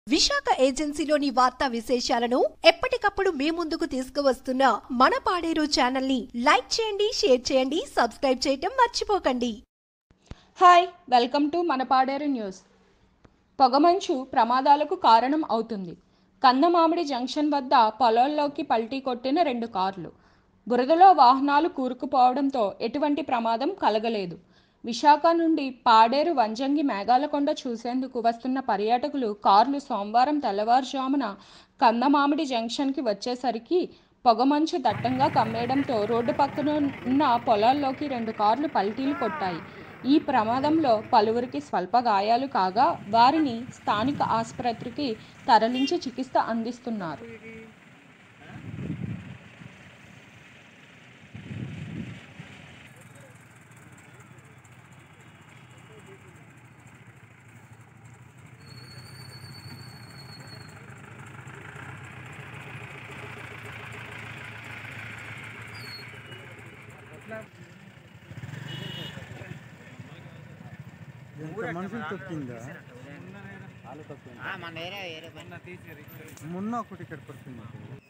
విశాఖ ఏజెన్సీలోని వార్తా విశేషాలను ఎప్పటికప్పుడు మీ ముందుకు తీసుకువస్తున్న మన పాడేరు ఛానల్ ని లైక్ చేయండి షేర్ చేయండి సబ్స్క్రైబ్ చేయటం మర్చిపోకండి హాయ్ వెల్కమ్ టు మన పాడేరు న్యూస్ పొగమంచు ప్రమాదాలకు కారణం అవుతుంది కందమామిడి జంక్షన్ వద్ద పొలాల్లోకి పల్టీ కొట్టిన రెండు కార్లు బురదలో వాహనాలు కూరుకుపోవడంతో ఎటువంటి ప్రమాదం కలగలేదు విశాఖ నుండి పాడేరు వంజంగి మేఘాలకొండ చూసేందుకు వస్తున్న పర్యాటకులు కార్లు సోమవారం తెల్లవారుజామున కందమామిడి జంక్షన్కి వచ్చేసరికి పొగమంచు దట్టంగా కమ్మేయడంతో రోడ్డు పక్కన ఉన్న పొలాల్లోకి రెండు కార్లు పల్టీలు కొట్టాయి ఈ ప్రమాదంలో పలువురికి స్వల్ప గాయాలు కాగా వారిని స్థానిక ఆసుపత్రికి తరలించి చికిత్స అందిస్తున్నారు ఎంత మనుషులు తొక్కిందా మన ఏరియా ఏరియా పైన మొన్న ఒకటి ఇక్కడ పడుతుంది